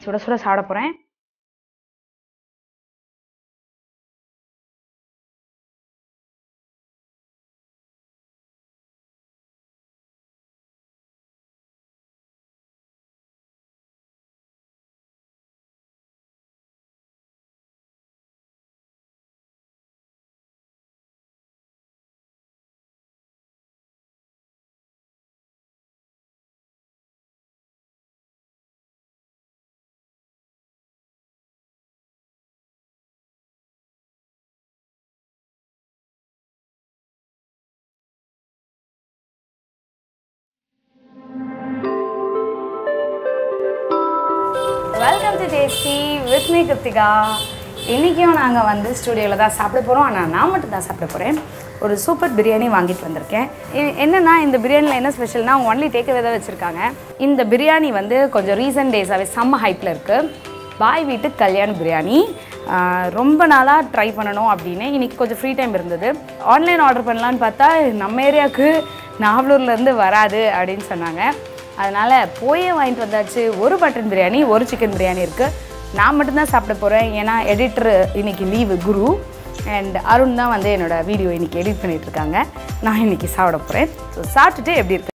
சுட சுட சாப்பிட போகிறேன் welcome to tasty with me Krithika இன்றைக்கும் நாங்கள் வந்து ஸ்டூடியோவில் தான் சாப்பிட போகிறோம் ஆனால் நான் மட்டும் தான் சாப்பிட போகிறேன் ஒரு சூப்பர் பிரியாணி வாங்கிட்டு வந்திருக்கேன் இ- என்னன்னா இந்த பிரியாணியில் என்ன ஸ்பெஷல்னா ஒன்லி டேக் தான் வச்சுருக்காங்க இந்த பிரியாணி வந்து கொஞ்சம் ரீசன்ட் டேஸாகவே செம்ம ஹைப்பில் இருக்குது பாய் வீட்டு கல்யாண பிரியாணி ஆஹ் ரொம்ப நாளாக ட்ரை பண்ணணும் அப்படின்னு இன்றைக்கி கொஞ்சம் ஃப்ரீ டைம் இருந்தது ஆன்லைன் ஆர்டர் பண்ணலான்னு பார்த்தா நம்ம ஏரியாவுக்கு நாவலூர்லேருந்து வராது அப்படின்னு சொன்னாங்க அதனால் போயே வாங்கிட்டு வந்தாச்சு ஒரு மட்டன் பிரியாணி ஒரு சிக்கன் பிரியாணி இருக்குது நான் மட்டும்தான் சாப்பிட போகிறேன் ஏன்னா எடிட்டர் இன்னைக்கு லீவு குரு அண்ட் அருண் தான் வந்து என்னோட வீடியோ இன்னைக்கு எடிட் பண்ணிட்டு இருக்காங்க நான் இன்னைக்கு சாப்பிட போகிறேன் ஸோ சாப்பிட்டுட்டு எப்படி இருக்கு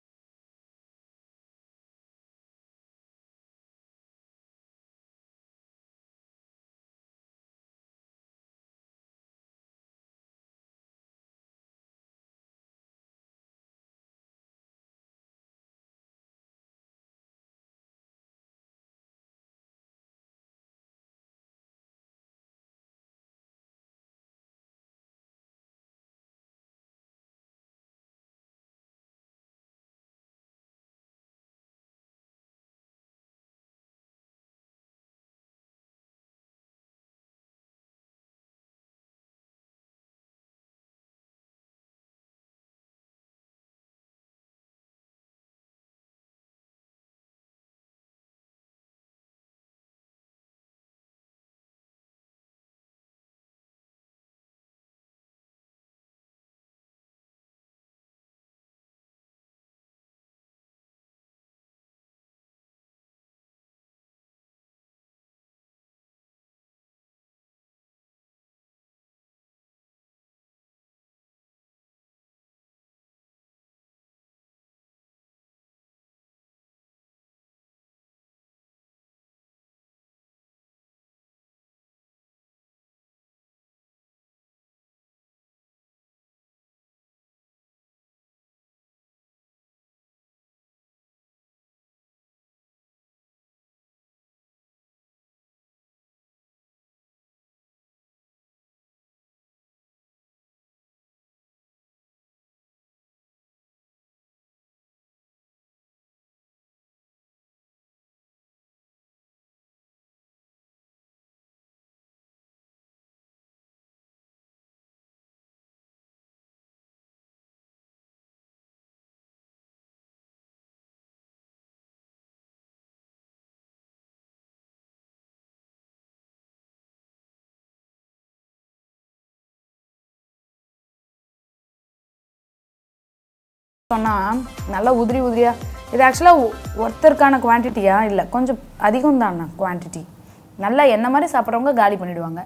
சொன்னால் நல்லா உதிரி உதிரியாக இது ஆக்சுவலாக ஒருத்தருக்கான குவான்டிட்டியா இல்லை கொஞ்சம் அதிகம் தான் குவான்டிட்டி நல்லா என்ன மாதிரி சாப்பிட்றவங்க காலி பண்ணிடுவாங்க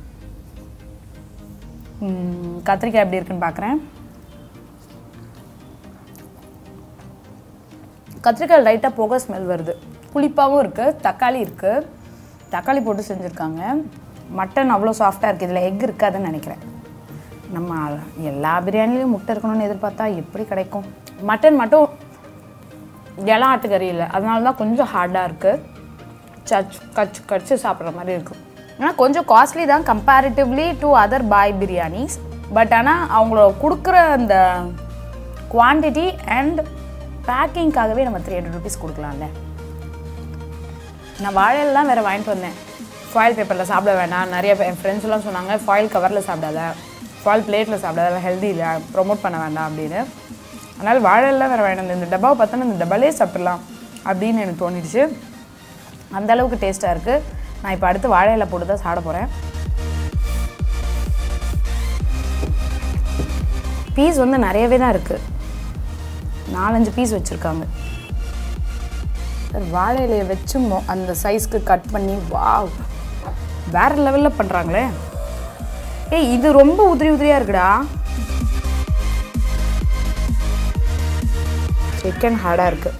ம், கத்திரிக்காய் எப்படி இருக்குன்னு பார்க்குறேன் கத்திரிக்காய் லைட்டாக புகை ஸ்மெல் வருது புளிப்பாகவும் இருக்குது தக்காளி இருக்குது தக்காளி போட்டு செஞ்சுருக்காங்க மட்டன் அவ்வளோ சாஃப்டாக இருக்குது இதில் எக் இருக்காதுன்னு நினைக்கிறேன் நம்ம எல்லா பிரியாணிலையும் முட்டை இருக்கணும்னு எதிர்பார்த்தா எப்படி கிடைக்கும் மட்டன் மட்டும் இளம் ஆட்டுக்கறி இல்லை அதனால தான் கொஞ்சம் ஹார்டாக இருக்குது சச் கச்சு கடிச்சு சாப்பிட்ற மாதிரி இருக்கும் ஆனால் கொஞ்சம் காஸ்ட்லி தான் comparatively to other bhai biryanis but ஆனால் அவங்கள கொடுக்குற அந்த குவான்டிட்டி அண்ட் பேக்கிங்காகவே நம்ம த்ரீ ஹண்ட்ரட் ருபீஸ் கொடுக்கலாம்ல நான் வாழையெல்லாம் வேறு வாங்கிட்டு வந்தேன் ஃபாயில் பேப்பரில் சாப்பிட வேண்டாம் நிறைய என் ஃப்ரெண்ட்ஸ் எல்லாம் சொன்னாங்க ஃபாயில் கவரில் சாப்பிடாத ஃபாயில் பிளேட்டில் சாப்பிடாத ஹெல்தி இல்லை ப்ரொமோட் பண்ண வேண்டாம் அப்படின்னு அதனால் வாழையெல்லாம் வேறு வாங்கிட்டு வந்தேன் இந்த டப்பாவை பார்த்தோன்னா இந்த டப்பாலே சாப்பிட்றலாம் அப்படின்னு எனக்கு தோணிடுச்சு அந்த அளவுக்கு டேஸ்ட்டாக இருக்குது நான் இப்போ அடுத்து வாழையில போட்டு தான் சாப்பிட போகிறேன் பீஸ் வந்து நிறையவே தான் இருக்குது நாலஞ்சு பீஸ் வச்சுருக்காங்க சார் வாழை இலையை வச்சு மொ- அந்த சைஸ்க்கு கட் பண்ணி வாவ் வேற லெவலில் பண்ணுறாங்களே ஏய் இது ரொம்ப உதிரி உதிரியாக இருக்குடா சிக்கன் ஹார்டாக இருக்குது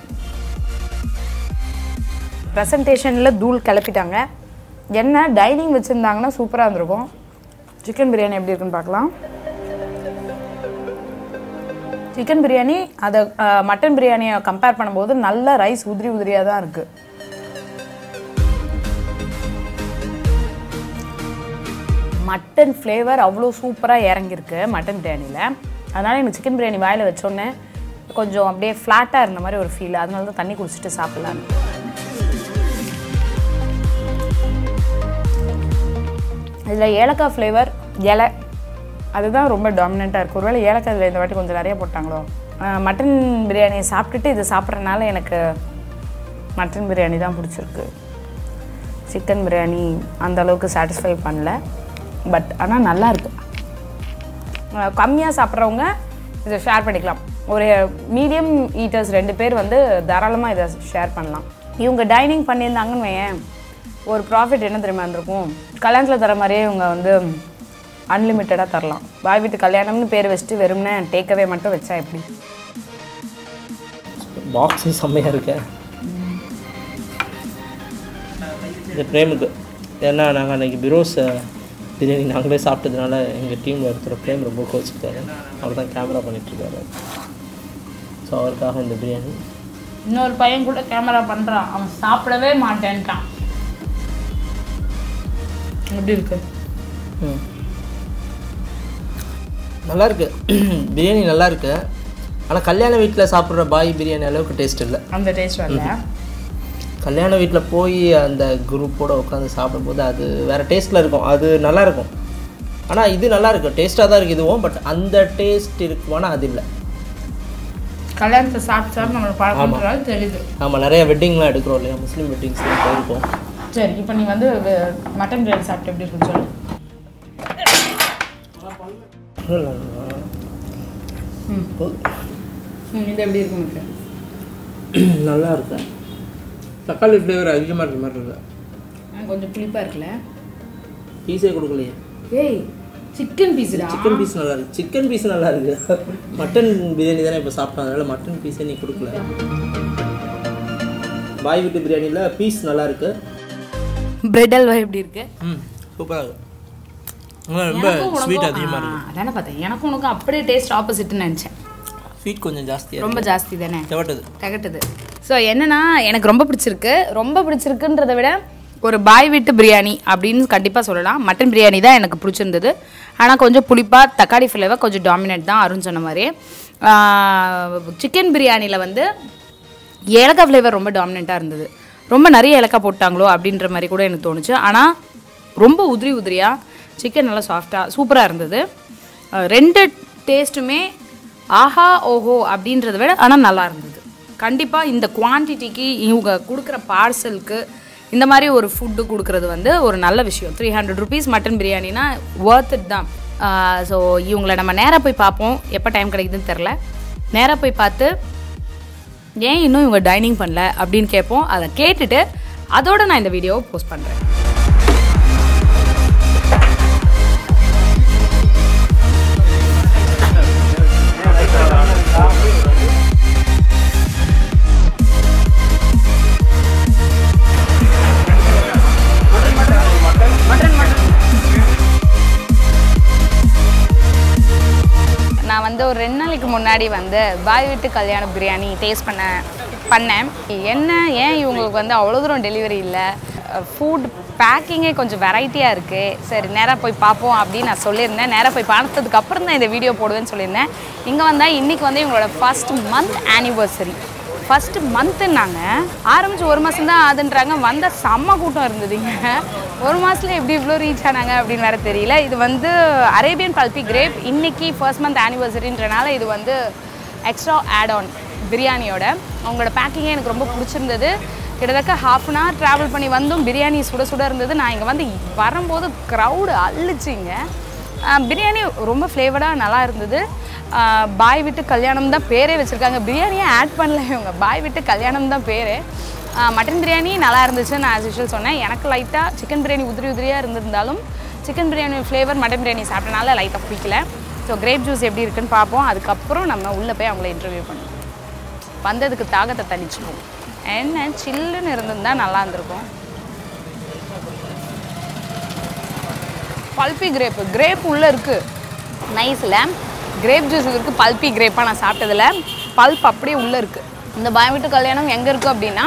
ப்ரெசன்டேஷனில் தூள் கிளப்பிட்டாங்க என்ன டைனிங் வச்சுருந்தாங்கன்னா சூப்பராக இருந்திருக்கும் சிக்கன் பிரியாணி எப்படி இருக்குன்னு பார்க்கலாம் சிக்கன் பிரியாணி அதை மட்டன் பிரியாணியை கம்பேர் பண்ணும்போது நல்ல ரைஸ் உதிரி உதிரியாக தான் இருக்குது மட்டன் ஃப்ளேவர் அவ்வளோ சூப்பராக இறங்கியிருக்கு மட்டன் பிரியாணியில் அதனால் எனக்கு சிக்கன் பிரியாணி வாயில் வச்சோன்னே கொஞ்சம் அப்படியே ஃப்ளாட்டாக இருந்த மாதிரி ஒரு ஃபீல் அதனால தான் தண்ணி குடிச்சிட்டு சாப்பிட்லான்னு இதில் ஏலக்காய் ஃப்ளேவர் இலை அதுதான் ரொம்ப டாமினண்ட்டாக இருக்குது ஒருவேளை ஏலக்காய் இதில் இந்த வாட்டி கொஞ்சம் நிறைய போட்டாங்களோ அஹ் மட்டன் பிரியாணி சாப்பிட்டுட்டு இது சாப்பிட்றதுனால எனக்கு மட்டன் பிரியாணி தான் பிடிச்சிருக்கு சிக்கன் பிரியாணி அந்த அளவுக்கு சாட்டிஸ்ஃபை பண்ணல பட் ஆனால் நல்லா இருக்கு கம்மியாக சாப்பிட்றவங்க இதை ஷேர் பண்ணிக்கலாம் ஒரு மீடியம் ஈட்டர்ஸ் ரெண்டு பேர் வந்து தாராளமாக இதை ஷேர் பண்ணலாம் இவங்க டைனிங் பண்ணியிருந்தாங்கன்னு வையேன் ஒரு ப்ராஃபிட் என்ன தெரியுமா இருந்திருக்கும் கல்யாணத்தில் தர மாதிரியே இவங்க வந்து அன்லிமிட்டடாக தரலாம் பாய் வீட்டு கல்யாணம்னு பேர் வச்சுட்டு வெறும்னே டேக்கவே மட்டும் வச்சா எப்படி பாக்ஸும் செம்மையாக இருக்கு இந்த பிரேமுக்கு ஏன்னா நாங்கள் அன்றைக்கி பிரோஸ் பிரியாணி நாங்களே சாப்பிட்டதுனால எங்கள் டீமில் இருக்கிற பிரேம் ரொம்ப கோச்சிக்கிட்டாரு அவர் தான் கேமரா பண்ணிகிட்ருக்காரு ஸோ அவருக்காக இந்த பிரியாணி இன்னொரு பையன் கூட கேமரா பண்ணுறான் அவன் சாப்பிடவே மாட்டேன்ட்டான் எப்படி இருக்கு ம் நல்லா இருக்கு பிரியாணி நல்லா இருக்கு ஆனால் கல்யாண வீட்டில் சாப்பிட்ற பாய் பிரியாணி அளவுக்கு டேஸ்ட் இல்லை அந்த டேஸ்ட் வரல கல்யாண வீட்டில் போய் அந்த குரூப்போட உட்காந்து சாப்பிடும்போது அது வேறு டேஸ்ட்டில் இருக்கும் அது நல்லா இருக்கும் ஆனால் இது நல்லா இருக்கும் டேஸ்ட்டாக தான் இருக்குது இதுவும் பட் அந்த டேஸ்ட் இருக்குமானா அது இல்லை கல்யாணத்தை சாப்பிட்டு சாப்பிட்டு நம்மளுக்கு பழக்கம்ன்றது தெரியுது ஆமாம் நிறைய வெட்டிங்லாம் எடுக்கிறோம் இல்லையா முஸ்லீம் வெட்டிங்ஸ்லாம் போயிருக்கோம் சரி இப்போ நீ வந்து வெ- மட்டன் பிரியாணி சாப்பிட்டு எப்படி இருக்குன்னு சொல்லு ம். ம், இது எப்படி இருக்கு உனக்கு நல்லா இருக்கு தக்காளி ஃப்ளேவர் அதிகமாக இருக்கிற மாதிரி இல்லை ஆ, கொஞ்சம் புளிப்பாக இருக்குல்ல பீஸே கொடுக்கலையே ஏய் சிக்கன் பீஸுடா சிக்கன் பீஸ் நல்லா இருக்கு சிக்கன் பீஸ் நல்லா இருக்கு மட்டன் பிரியாணி தானே இப்போ சாப்பிட்டோம் அதனால மட்டன் பீஸே நீ கொடுக்கல பாய் வீட்டு பிரியாணியில் பீஸ் நல்லா இருக்கு பிரெட் அல்வா எப்படி இருக்கு ம் சூப்பராக இருக்கு ஆனா ரொம்ப ஸ்வீட் அதிகமாக இருக்கு அதானே பார்த்தேன் எனக்கும் உனக்கும் அப்படியே டேஸ்ட் ஆப்போசிட்னு நினச்சேன் ஸ்வீட் கொஞ்சம் ஜாஸ்தியாக ரொம்ப ஜாஸ்தி தானே செவட்டது தகட்டுது ஸோ என்னன்னா எனக்கு ரொம்ப பிடிச்சிருக்கு ரொம்ப பிடிச்சிருக்குன்றதை விட ஒரு பாய் வீட்டு பிரியாணி அப்படின்னு கண்டிப்பாக சொல்லலாம் மட்டன் பிரியாணி தான் எனக்கு பிடிச்சிருந்தது ஆனால் கொஞ்சம் புளிப்பாக தக்காளி ஃப்ளேவர் கொஞ்சம் டாமினேட் தான் அருண் சொன்ன மாதிரி சிக்கன் பிரியாணியில் வந்து ஏலக்காய் ஃப்ளேவர் ரொம்ப டாமினண்ட்டாக இருந்தது ரொம்ப நிறைய ஏலக்காய் போட்டாங்களோ அப்படின்ற மாதிரி கூட எனக்கு தோணுச்சு ஆனால் ரொம்ப உதிரி உதிரியாக சிக்கன் நல்லா சாஃப்டாக சூப்பராக இருந்தது அஹ் ரெண்டு டேஸ்ட்டுமே ஆஹா ஓஹோ அப்படின்றத விட ஆனால் நல்லா இருந்தது கண்டிப்பாக இந்த குவான்டிட்டிக்கு இவங்க கொடுக்குற பார்சலுக்கு இந்த மாதிரி ஒரு ஃபுட்டு கொடுக்குறது வந்து ஒரு நல்ல விஷயம் த்ரீ ஹண்ட்ரட் ருபீஸ் மட்டன் பிரியாணினா worth it தான் ஸோ இவங்களை நம்ம நேராக போய் பார்ப்போம் எப்போ டைம் கிடைக்குதுன்னு தெரில நேராக போய் பார்த்து ஏன் இன்னும் இவங்க டைனிங் பண்ணல அப்படின்னு கேட்போம் அதை கேட்டுட்டு அதோட நான் இந்த வீடியோவை போஸ்ட் பண்ணுறேன் நான் வந்து ஒரு ரெண்டு நாளைக்கு முன்னாடி வந்து பாய் வீட்டு கல்யாண பிரியாணி டேஸ்ட் பண்ண பண்ணேன் என்ன ஏன் இவங்களுக்கு வந்து அவ்வளோ தூரம் டெலிவரி இல்லை ஃபுட் பேக்கிங்கே கொஞ்சம் வெரைட்டியாக இருக்குது சரி நேராக போய் பார்ப்போம் அப்படின்னு நான் சொல்லியிருந்தேன் நேராக போய் பார்த்ததுக்கு அப்புறம் தான் இந்த வீடியோ போடுவேன்னு சொல்லியிருந்தேன் இங்கே வந்தால் இன்றைக்கி வந்து இவங்களோட ஃபர்ஸ்ட் மந்த் ஆனிவர்சரி ஃபஸ்ட்டு மந்த்துன்னாங்க ஆரம்பிச்சு ஒரு மாதம் தான் ஆகுதுன்றாங்க வந்த செம்ம கூட்டம் இருந்ததுங்க ஒரு மாதத்துல எப்படி இவ்வளோ ரீச் ஆனாங்க அப்படின்னு வேற தெரியல இது வந்து அரேபியன் பல்பி கிரேப் இன்னைக்கு ஃபர்ஸ்ட் மந்த் ஆனிவர்சரின்றனால இது வந்து எக்ஸ்ட்ரா ஆட் ஆன் பிரியாணியோட அவங்களோட பேக்கிங்கே எனக்கு ரொம்ப பிடிச்சிருந்தது கிட்டத்தட்ட ஹாஃப் அன் ஹவர் ட்ராவல் பண்ணி வந்தும் பிரியாணி சுட சுட இருந்தது நான் இங்கே வந்து வரும்போது க்ரௌடு அள்ளுச்சிங்க ஆஹ் பிரியாணி ரொம்ப ஃப்ளேவர்டாக நல்லா இருந்தது ஆஹ் பாய் விட்டு கல்யாணம் தான் பேரே வச்சுருக்காங்க பிரியாணியே ஆட் பண்ணல இவங்க பாய் விட்டு கல்யாணம் தான் பேர் மட்டன் பிரியாணி நல்லா இருந்துச்சு நான் ஆஸ் யூஷுவல் சொன்னேன் எனக்கு லைட்டாக சிக்கன் பிரியாணி உதிரி உதிரியாக இருந்திருந்தாலும் chicken biryani flavour mutton biryani சாப்பிட்டனால லைட்டாக பிடிக்கல ஸோ கிரேப் ஜூஸ் எப்படி இருக்குன்னு பார்ப்போம் அதுக்கப்புறம் நம்ம உள்ளே போய் அவங்கள இன்டர்வியூ பண்ணுவோம் வந்ததுக்கு தாகத்தை தணிச்சுப்போம் என்ன சில்லுன்னு இருந்திருந்தா நல்லா இருந்திருக்கும் பல்பி கிரேப்பு கிரேப் உள்ளே இருக்குது நைஸில் கிரேப் ஜூஸ் இருக்குது பல்பி கிரேப்பாக நான் சாப்பிட்டதில்ல பல்ப் அப்படியே உள்ளே இருக்குது இந்த பயமிட்டு கல்யாணம் எங்கே இருக்குது அப்படின்னா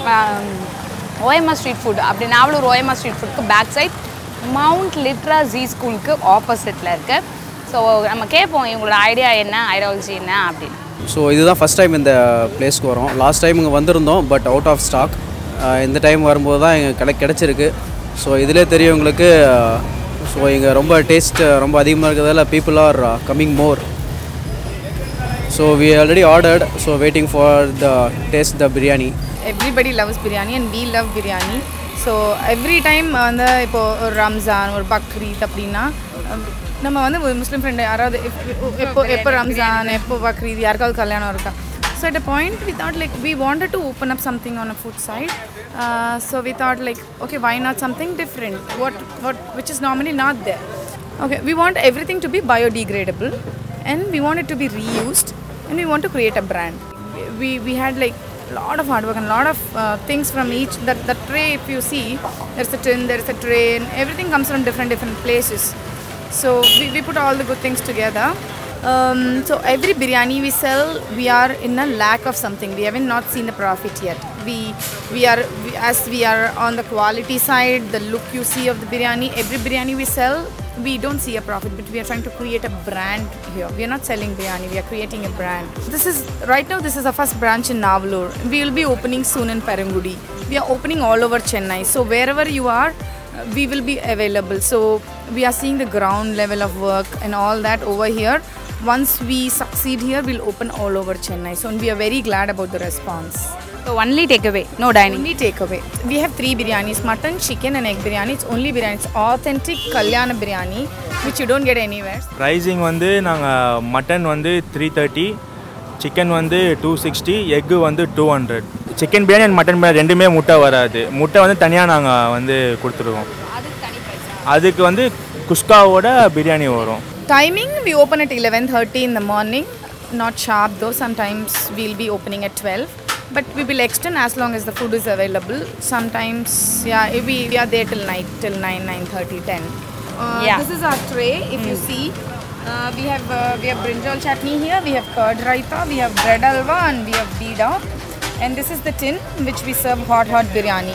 ஓஎம்ஆர் ஸ்ட்ரீட் ஃபுட் அப்படி நாவலூர் ஓஎம்ஆர் ஸ்ட்ரீட் ஃபுட்க்கு back side Mount Litera Zee ஸ்கூலுக்கு ஆப்போசிட்டில் இருக்குது ஸோ நம்ம கேட்போம் இவங்களோட ஐடியா என்ன ஐடியாலஜி என்ன அப்படின்னு ஸோ இதுதான் ஃபஸ்ட் டைம் இந்த பிளேஸ்க்கு வரோம் லாஸ்ட் டைம் இங்கே வந்திருந்தோம் பட் அவுட் ஆஃப் ஸ்டாக் இந்த டைம் வரும்போது தான் எங்கள் கிடை கிடச்சிருக்கு ஸோ இதிலே தெரியும் உங்களுக்கு ஸோ இங்கே ரொம்ப டேஸ்ட் ரொம்ப அதிகமாக இருக்கிறதால people are coming more so we already ordered so waiting for the taste the biryani everybody loves biryani and we love biryani so every time வந்து இப்போது ஒரு ரம்ஜான் ஒரு பக்ரீத் அப்படின்னா அஹ், நம்ம வந்து ஒரு முஸ்லீம் ஃப்ரெண்டு யாராவது எப்போ- எப்போ எப்போ ரம்ஜான் எப்போ பக்ரீத் யாருக்காவது கல்யாணம் இருக்கா so at a point we thought like we wanted to open up something on a food side uh, so we thought like okay why not something different what what which is normally not there okay we want everything to be biodegradable and we want it to be reused and we want to create a brand we we had like a lot of hard work and a lot of uh, things from each that the tray if you see there's a tin there's a tray and everything comes from different different places so we, we put all the good things together um, so every biryani we sell we are in a lack of something we haven't not seen the profit yet we we are we, as we are on the quality side the look you see of the biryani every biryani we sell we don't see a profit but we are trying to create a brand here we are not selling biryani we are creating a brand this is right now this is our first branch in Navalur we will be opening soon in Perangudi we are opening all over Chennai so wherever you are uh, we will be available so we are seeing the ground level of work and all that over here once we succeed here we'll open all over Chennai so we are very glad about the response so only takeaway no dining only takeaway. We have three biryanis mutton, chicken, and egg biryani. It's only biryani. It's authentic Kalyana biryani, which you don't get anywhere. Pricing வந்து நாங்கள் mutton வந்து three thirty chicken வந்து two sixty egg வந்து two hundred chicken biryani and mutton biryani ரெண்டுமே முட்டை வராது முட்டை வந்து தனியாக நாங்கள் வந்து கொடுத்துருவோம் அதுக்கு வந்து குஸ்காவோட பிரியாணி வரும் Timing we open at 11:30 in the morning. Not sharp though. Sometimes we'll be opening at 12. But we will extend as long as the food is available. Sometimes, yeah, we, we are there till night, till 9, 9.30, 10. Uh, Yeah. This is our tray. If you see, uh, we have uh, we have brinjal chutney here. We have curd raita. We have bread alwa, and we have bida. And this is the tin which we serve hot hot biryani.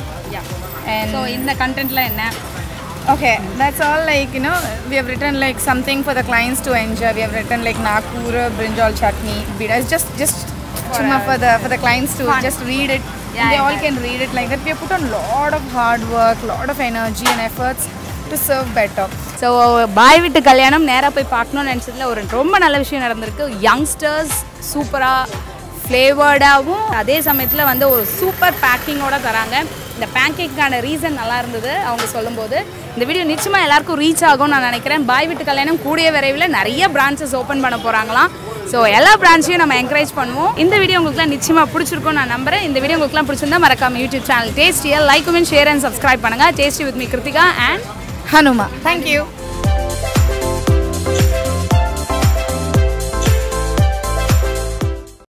And so இந்த கண்டென்ட்ல என்ன Okay, that's all like, you know, we have written like something for the clients to enjoy. We have written like Nagpur, brinjal chutney, bida. It's just, just chumma for the, for the clients to just read it. Yeah, they yeah, all can read it like that. We have put a lot of hard work, lot of energy and efforts to serve better. So பாய் வீட்டு கல்யாணம் நேராக போய் பார்க்கணும்னு நினச்சதுல ஒரு ரொம்ப நல்ல விஷயம் நடந்திருக்கு யங்ஸ்டர்ஸ் சூப்பராக ஃப்ளேவர்டாகவும் அதே சமயத்தில் வந்து ஒரு சூப்பர் பேக்கிங்கோட தராங்க இந்த பேன்கேக்கான ரீசன் நல்லா இருந்தது அவங்க சொல்லும்போது இந்த வீடியோ நிச்சயமாக எல்லாருக்கும் ரீச் ஆகும்னு நான் நினைக்கிறேன் பாய் வீட்டு கல்யாணம் கூடிய விரைவில் நிறைய பிரான்ச்சஸ் ஓப்பன் பண்ண போகிறாங்களாம் ஸோ எல்லா பிரான்ச்சையும் நம்ம என்கரேஜ் பண்ணுவோம் இந்த வீடியோ உங்களுக்குலாம் நிச்சயமாக பிடிச்சிருக்கும் நான் நம்புறேன் இந்த வீடியோ உங்களுக்குலாம் பிடிச்சிருந்தா மறக்காம யூடியூப் சேனல் டேஸ்டியை like comment share and subscribe பண்ணுங்கள் tasty with me Krithika and Hanuma. Thank you.